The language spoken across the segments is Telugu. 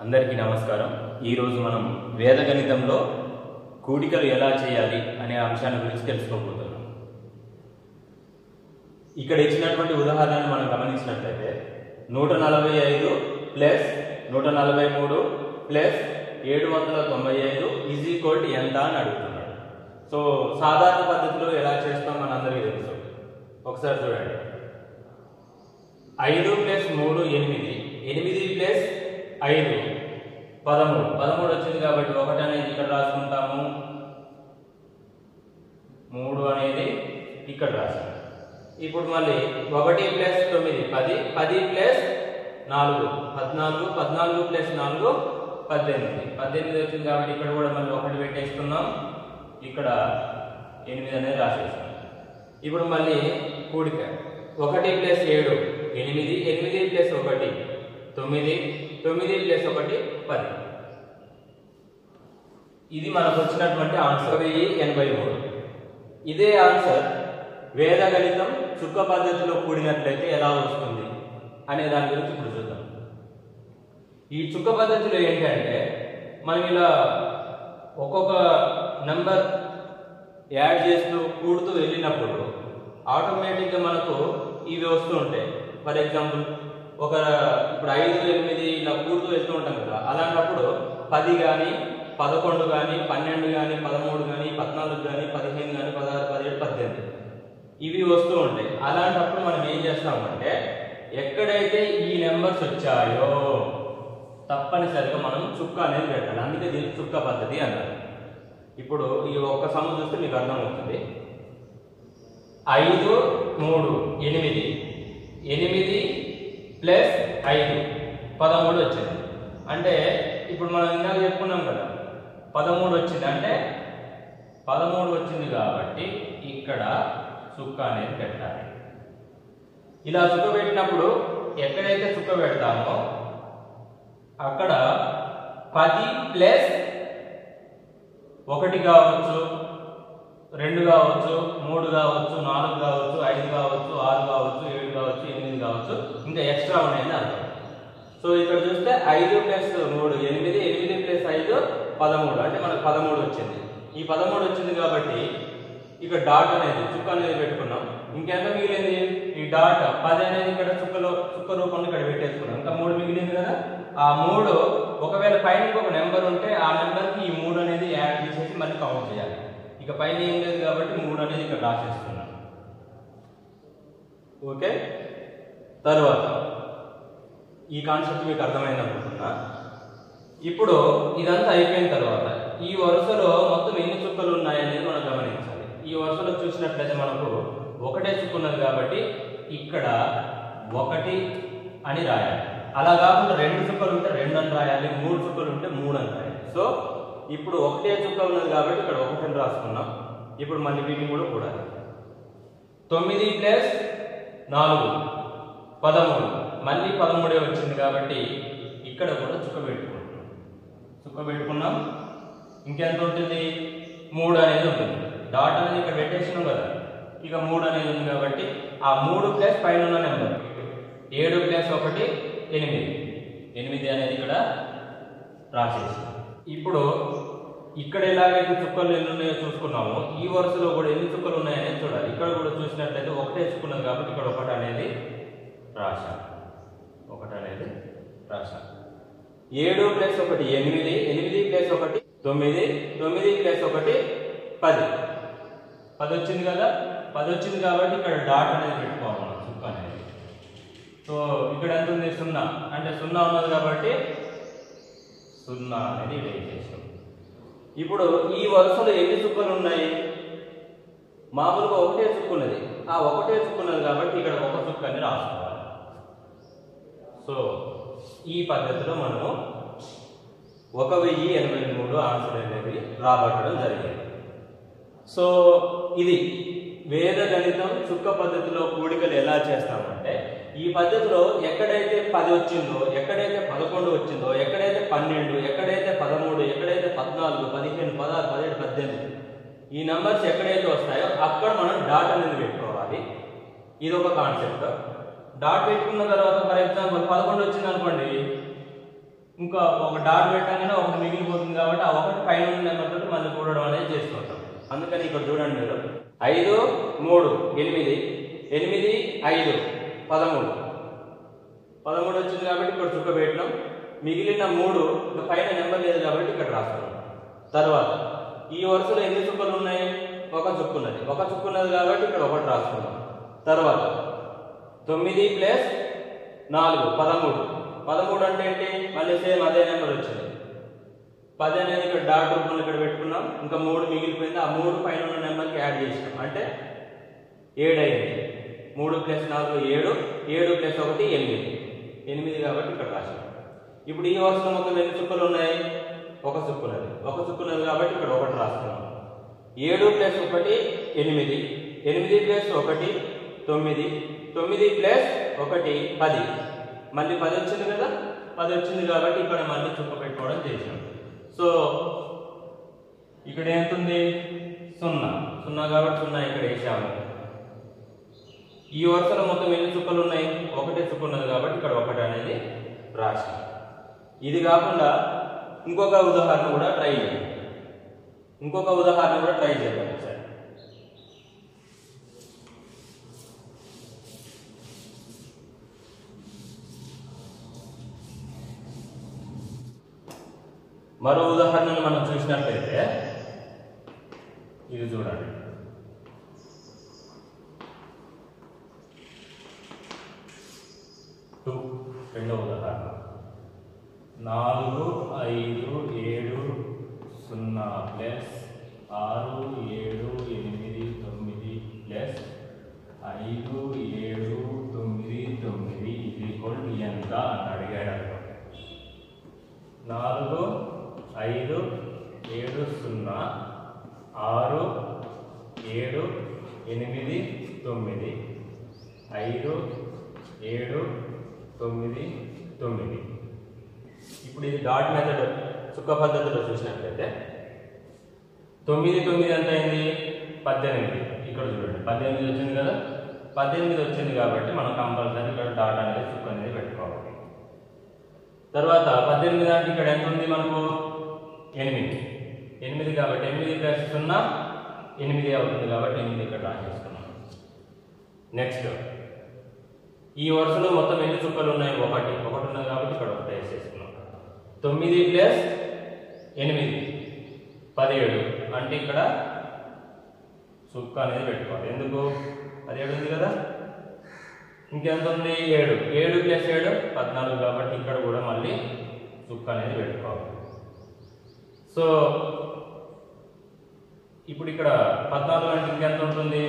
అందరికీ నమస్కారం ఈరోజు మనం వేద గణితంలో కూడికలు ఎలా చేయాలి అనే అంశాన్ని గురించి తెలుసుకోబోతున్నాం ఇక్కడ ఇచ్చినటువంటి ఉదాహరణను మనం గమనించినట్లయితే నూట నలభై ఐదు ప్లస్ నూట నలభై మూడు ప్లస్ ఏడు వందల తొంభై ఐదు ఈజ్ ఈక్వల్ టు ఎంత అని అడుగుతున్నాడు సో సాధారణ పద్ధతిలో ఎలా చేస్తాం మనందరికీ తెలుసు ఒకసారి చూడండి ఐదు ప్లస్ మూడు ఎనిమిది ఎనిమిది ప్లస్ ఐదు పదమూడు పదమూడు వచ్చింది కాబట్టి ఒకటి అనేది ఇక్కడ రాసుకుంటాము మూడు అనేది ఇక్కడ రాసాము ఇప్పుడు మళ్ళీ ఒకటి ప్లస్ తొమ్మిది పది పది ప్లస్ నాలుగు పద్నాలుగు పద్నాలుగు ప్లస్ నాలుగు పద్దెనిమిది పద్దెనిమిది వచ్చింది కాబట్టి ఇక్కడ కూడా మళ్ళీ ఒకటి పెట్టేసుకున్నాం ఇక్కడ ఎనిమిది అనేది రాసేస్తాం ఇప్పుడు మళ్ళీ కూడిక ఒకటి ప్లస్ ఏడు ఎనిమిది ఎనిమిది ప్లస్ ఒకటి తొమ్మిది తొమ్మిది ప్లస్ ఒకటి పది ఇది మనకు వచ్చినటువంటి ఆన్సర్ వెయ్యి ఎనభై మూడు ఇదే ఆన్సర్ వేద గణితం చుక్క పద్ధతిలో కూడినట్లయితే ఎలా వస్తుంది అనే దాని గురించి ఇప్పుడు చూద్దాం ఈ చుక్క పద్ధతిలో ఏంటంటే మనం ఇలా ఒక్కొక్క నంబర్ యాడ్ చేస్తూ కూడుతూ వెళ్ళినప్పుడు ఆటోమేటిక్గా మనకు ఇవి వస్తూ ఉంటాయి ఫర్ ఎగ్జాంపుల్ ఒక ఇప్పుడు ఐదు ఎనిమిది ఇలా కూడుతూ వెళ్తూ ఉంటాం కదా అలాంటప్పుడు పది కానీ పదకొండు కానీ పన్నెండు కానీ పదమూడు కానీ పద్నాలుగు కానీ పదిహేను కానీ పదహారు పదిహేడు పద్దెనిమిది ఇవి వస్తూ ఉంటాయి అలాంటప్పుడు మనం ఏం చేస్తామంటే ఎక్కడైతే ఈ నెంబర్స్ వచ్చాయో తప్పనిసరిగా మనం చుక్క అనేది పెట్టాలి అందుకే దీన్ని చుక్క పద్ధతి అన్నారు ఇప్పుడు ఈ ఒక్క సమ చూస్తే మీకు అర్థమవుతుంది ఐదు మూడు ఎనిమిది ఎనిమిది ప్లస్ ఐదు పదమూడు వచ్చింది అంటే ఇప్పుడు మనం ఇందాక చెప్పుకున్నాం కదా పదమూడు వచ్చింది అంటే పదమూడు వచ్చింది కాబట్టి ఇక్కడ చుక్క అనేది పెట్టాలి ఇలా చుక్క పెట్టినప్పుడు ఎక్కడైతే చుక్క పెడతామో అక్కడ పది ప్లస్ ఒకటి కావచ్చు రెండు కావచ్చు మూడు కావచ్చు నాలుగు కావచ్చు ఐదు కావచ్చు ఆరు కావచ్చు ఏడు కావచ్చు ఎనిమిది కావచ్చు ఇంకా ఎక్స్ట్రా ఉన్నాయని అర్థం సో ఇక్కడ చూస్తే ఐదు ప్లస్ మూడు ఎనిమిది ఎనిమిది ప్లస్ ఐదు పదమూడు అంటే మనకు పదమూడు వచ్చింది ఈ పదమూడు వచ్చింది కాబట్టి ఇక్కడ డాట్ అనేది చుక్క అనేది పెట్టుకున్నాం ఇంకెంత మిగిలింది ఈ డాట్ పది అనేది ఇక్కడ చుక్కలో చుక్క రూపంలో ఇక్కడ పెట్టేసుకున్నాం ఇంకా మూడు మిగిలింది కదా ఆ మూడు ఒకవేళ పైన ఒక నెంబర్ ఉంటే ఆ నెంబర్కి ఈ మూడు అనేది యాడ్ చేసేసి మళ్ళీ కౌంట్ చేయాలి ఇక పైన ఏం లేదు కాబట్టి మూడు అనేది ఇక్కడ రాసేస్తున్నాను ఓకే తర్వాత ఈ కాన్సెప్ట్ మీకు అర్థమైంది అనుకుంటున్నా ఇప్పుడు ఇదంతా అయిపోయిన తర్వాత ఈ వరుసలో మొత్తం ఎన్ని చుక్కలు ఉన్నాయనేది మనం గమనించాలి ఈ వరుసలో చూసినట్లయితే మనకు ఒకటే చుక్క ఉన్నది కాబట్టి ఇక్కడ ఒకటి అని రాయాలి అలా కాకుండా రెండు చుక్కలు ఉంటే రెండు అని రాయాలి మూడు చుక్కలు ఉంటే మూడు అని రాయాలి సో ఇప్పుడు ఒకటే చుక్క ఉన్నది కాబట్టి ఇక్కడ ఒకటిని రాసుకున్నాం ఇప్పుడు మళ్ళీ వీటిని కూడా కూడాలి తొమ్మిది ప్లస్ నాలుగు పదమూడు మళ్ళీ పదమూడే వచ్చింది కాబట్టి ఇక్కడ కూడా చుక్క పెట్టుకుంటున్నాం చుక్క పెట్టుకున్నాం ఇంకెంత ఉంటుంది మూడు అనేది ఉంటుంది డాట్ అనేది ఇక్కడ పెట్టేసినాం కదా ఇక మూడు అనేది ఉంది కాబట్టి ఆ మూడు ప్లస్ పైన ఉన్న నెంబర్ ఏడు ప్లస్ ఒకటి ఎనిమిది ఎనిమిది అనేది ఇక్కడ రాసేసి ఇప్పుడు ఇక్కడ ఎలాగైతే చుక్కలు ఎన్ని ఉన్నాయో చూసుకున్నామో ఈ వరుసలో కూడా ఎన్ని చుక్కలు ఉన్నాయనేది చూడాలి ఇక్కడ కూడా చూసినట్లయితే ఒకటే చుక్కున్నది కాబట్టి ఇక్కడ ఒకటి అనేది రాశాను ఒకటి అనేది రాశాను ఏడు ప్లస్ ఒకటి ఎనిమిది ఎనిమిది ప్లస్ ఒకటి తొమ్మిది తొమ్మిది ప్లస్ ఒకటి పది పది వచ్చింది కదా పది వచ్చింది కాబట్టి ఇక్కడ డాట్ అనేది పెట్టుకోవాలి మనం చుక్క అనేది సో ఇక్కడ ఎంత ఉంది సున్నా అంటే సున్నా ఉన్నది కాబట్టి సున్నా అనేది వేసేసాం ఇప్పుడు ఈ వరుసలో ఎన్ని చుక్కలు ఉన్నాయి మామూలుగా ఒకటే చుక్క ఉన్నది ఆ ఒకటే చుక్క ఉన్నది కాబట్టి ఇక్కడ ఒక చుక్క అని రాసుకోవాలి సో ఈ పద్ధతిలో మనము ఒక వెయ్యి ఎనభై మూడు ఆన్సర్ అనేది రాబట్టడం జరిగింది సో ఇది వేద గణితం చుక్క పద్ధతిలో కూడికలు ఎలా చేస్తామంటే ఈ పద్ధతిలో ఎక్కడైతే పది వచ్చిందో ఎక్కడైతే పదకొండు వచ్చిందో ఎక్కడైతే పన్నెండు ఎక్కడైతే పదమూడు ఎక్కడైతే పద్నాలుగు పదిహేను పదహారు పదిహేడు పద్దెనిమిది ఈ నంబర్స్ ఎక్కడైతే వస్తాయో అక్కడ మనం డాట్ అనేది పెట్టుకోవాలి ఇది ఒక కాన్సెప్ట్ డాట్ పెట్టుకున్న తర్వాత ఫర్ ఎగ్జాంపుల్ పదకొండు వచ్చింది అనుకోండి ఇంకా ఒక డాట్ పెట్టగానే ఒకటి మిగిలిపోతుంది కాబట్టి ఆ ఒకటి పైన ఉన్న నెంబర్ తోటి మళ్ళీ కూడడం అనేది చేస్తుంటాం అందుకని ఇక్కడ చూడండి మీరు ఐదు మూడు ఎనిమిది ఎనిమిది ఐదు పదమూడు పదమూడు వచ్చింది కాబట్టి ఇక్కడ చుక్క పెట్టినాం మిగిలిన మూడు ఇక పైన నెంబర్ లేదు కాబట్టి ఇక్కడ రాస్తున్నాం తర్వాత ఈ వరుసలో ఎన్ని చుక్కలు ఉన్నాయి ఒక చుక్క ఉన్నది ఒక చుక్క ఉన్నది కాబట్టి ఇక్కడ ఒకటి రాసుకున్నాం తర్వాత తొమ్మిది ప్లస్ నాలుగు పదమూడు పదమూడు అంటే ఏంటి మళ్ళీ సేమ్ అదే నెంబర్ వచ్చింది పది అనేది ఇక్కడ డాట్ రూపంలో ఇక్కడ పెట్టుకున్నాం ఇంకా మూడు మిగిలిపోయింది ఆ మూడు పైన ఉన్న నెంబర్కి యాడ్ చేసినాం అంటే ఏడు అయింది మూడు ప్లస్ నాలుగు ఏడు ఏడు ప్లస్ ఒకటి ఎనిమిది ఎనిమిది కాబట్టి ఇక్కడ రాశాం ఇప్పుడు ఈ వరుసలో మొత్తం ఎన్ని చుక్కలు ఉన్నాయి ఒక చుక్క ఉన్నది ఒక చుక్క ఉన్నది కాబట్టి ఇక్కడ ఒకటి రాస్తున్నాం ఏడు ప్లస్ ఒకటి ఎనిమిది ఎనిమిది ప్లస్ ఒకటి తొమ్మిది తొమ్మిది ప్లస్ ఒకటి పది మళ్ళీ పది వచ్చింది కదా పది వచ్చింది కాబట్టి ఇక్కడ మళ్ళీ చుక్క పెట్టుకోవడం చేసాం సో ఇక్కడ ఏంటుంది సున్నా సున్నా కాబట్టి సున్నా ఇక్కడ వేసాము ఈ వరుసలో మొత్తం ఎన్ని చుక్కలు ఉన్నాయి ఒకటే చుక్క ఉన్నది కాబట్టి ఇక్కడ ఒకటి అనేది రాసి ఇది కాకుండా ఇంకొక ఉదాహరణ కూడా ట్రై చేయండి ఇంకొక ఉదాహరణ కూడా ట్రై చేద్దాం ఒకసారి మరో ఉదాహరణను మనం చూసినట్లయితే ఇది చూడండి టూ రెండవ ఉదాహరణ నాలుగు ఐదు ఏడు సున్నా ప్లస్ ఆరు ఏడు ఎనిమిది తొమ్మిది ప్లస్ ఐదు ఏడు తొమ్మిది తొమ్మిది ఇది ఈక్వల్ ఎంత అని అడిగాడు అనుకోండి నాలుగు ఐదు ఏడు సున్నా ఆరు ఏడు ఎనిమిది తొమ్మిది ఐదు ఏడు తొమ్మిది తొమ్మిది ఇప్పుడు ఇది డాట్ మెథడ్ చుక్క పద్ధతిలో చూసినట్లయితే తొమ్మిది తొమ్మిది ఎంత అయింది పద్దెనిమిది ఇక్కడ చూడండి పద్దెనిమిది వచ్చింది కదా పద్దెనిమిది వచ్చింది కాబట్టి మనం కంపల్సరీ ఇక్కడ డాట్ అనేది చుక్క అనేది పెట్టుకోవాలి తర్వాత పద్దెనిమిది అంటే ఇక్కడ ఎంత ఉంది మనకు ఎనిమిది ఎనిమిది కాబట్టి ఎనిమిది ప్లస్ సున్నా ఎనిమిది అవుతుంది కాబట్టి ఎనిమిది ఇక్కడ రాసేసుకున్నాం నెక్స్ట్ ఈ వరుసలో మొత్తం ఎన్ని చుక్కలు ఉన్నాయి ఒకటి ఒకటి ఉన్నది కాబట్టి ఇక్కడ ఒకటి వేసేసుకున్నాం తొమ్మిది ప్లస్ ఎనిమిది పదిహేడు అంటే ఇక్కడ చుక్క అనేది పెట్టుకోవాలి ఎందుకు పదిహేడు ఉంది కదా ఇంకెంత ఉంది ఏడు ఏడు ప్లస్ ఏడు పద్నాలుగు కాబట్టి ఇక్కడ కూడా మళ్ళీ చుక్క అనేది పెట్టుకోవాలి సో ఇప్పుడు ఇక్కడ పద్నాలుగు అంటే ఇంకెంత ఉంటుంది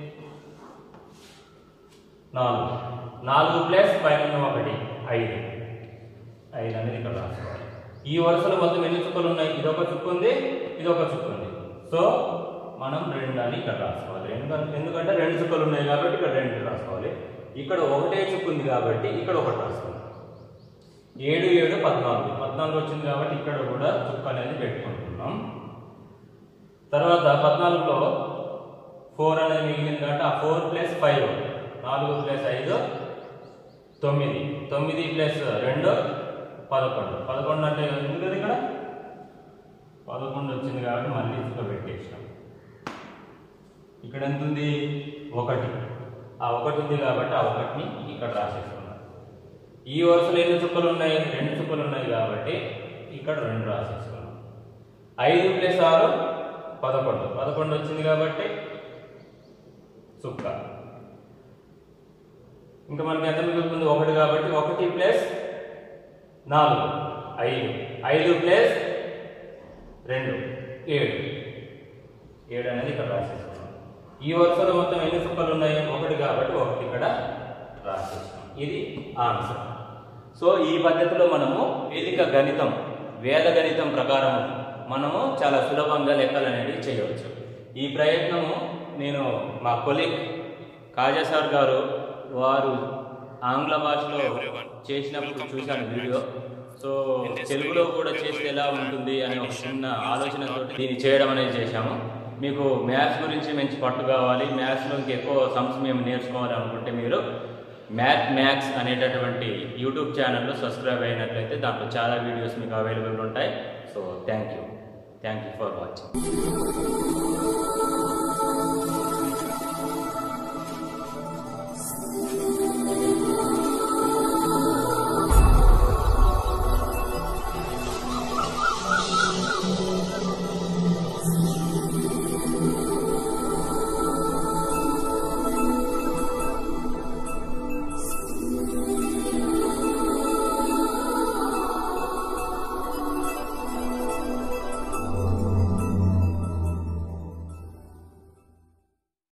నాలుగు నాలుగు ప్లస్ పైన ఒకటి ఐదు ఐదు అనేది ఇక్కడ రాసుకోవాలి ఈ వరుసలో మొత్తం ఎన్ని చుక్కలు ఉన్నాయి ఇది ఒక చుక్క ఉంది ఇది ఒక చుక్క ఉంది సో మనం రెండు అని ఇక్కడ రాసుకోవాలి ఎందుకంటే ఎందుకంటే రెండు చుక్కలు ఉన్నాయి కాబట్టి ఇక్కడ రెండు రాసుకోవాలి ఇక్కడ ఒకటే చుక్క ఉంది కాబట్టి ఇక్కడ ఒకటి రాసుకోవాలి ఏడు ఏడు పద్నాలుగు పద్నాలుగు వచ్చింది కాబట్టి ఇక్కడ కూడా చుక్క అనేది పెట్టుకుంటున్నాం తర్వాత పద్నాలుగులో ఫోర్ అనేది మిగిలింది కాబట్టి ఆ ఫోర్ ప్లస్ ఫైవ్ నాలుగు ప్లస్ ఐదు తొమ్మిది తొమ్మిది ప్లస్ రెండు పదకొండు పదకొండు అంటే ఉంది కదా ఇక్కడ పదకొండు వచ్చింది కాబట్టి మళ్ళీ చుక్క పెట్టేసాం ఇక్కడ ఎంత ఉంది ఒకటి ఆ ఒకటి ఉంది కాబట్టి ఆ ఒకటిని ఇక్కడ రాసేసుకున్నాం ఈ వరుసలో ఎన్ని చుక్కలు ఉన్నాయి రెండు చుక్కలు ఉన్నాయి కాబట్టి ఇక్కడ రెండు రాసేసుకున్నాం ఐదు ప్లస్ ఆరు పదకొండు పదకొండు వచ్చింది కాబట్టి చుక్క ఇంకా మనకి ఎంత మిగులుతుంది ఒకటి కాబట్టి ఒకటి ప్లస్ నాలుగు ఐదు ఐదు ప్లస్ రెండు ఏడు ఏడు అనేది ఇక్కడ రాసేసుకున్నాం ఈ వరుసలో మొత్తం ఎన్ని చుక్కలు ఉన్నాయి ఒకటి కాబట్టి ఒకటి ఇక్కడ రాసేసాం ఇది ఆన్సర్ సో ఈ పద్ధతిలో మనము వేదిక గణితం వేద గణితం ప్రకారం మనము చాలా సులభంగా లెక్కలు అనేవి చేయవచ్చు ఈ ప్రయత్నము నేను మా కొలిక్ కాజా సార్ గారు వారు ఆంగ్ల భాషలో చేసినప్పుడు చూశాను వీడియో సో తెలుగులో కూడా చేస్తే ఎలా ఉంటుంది అనే ఒక చిన్న ఆలోచనతో దీన్ని చేయడం అనేది చేశాము మీకు మ్యాథ్స్ గురించి మంచి పట్టు కావాలి మ్యాథ్స్లో ఇంకెక్కువ సమ్స్ మేము నేర్చుకోవాలి అనుకుంటే మీరు మ్యాథ్ మ్యాక్స్ అనేటటువంటి యూట్యూబ్ ఛానల్లో సబ్స్క్రైబ్ అయినట్లయితే దాంట్లో చాలా వీడియోస్ మీకు అవైలబుల్ ఉంటాయి so thank you thank you for watching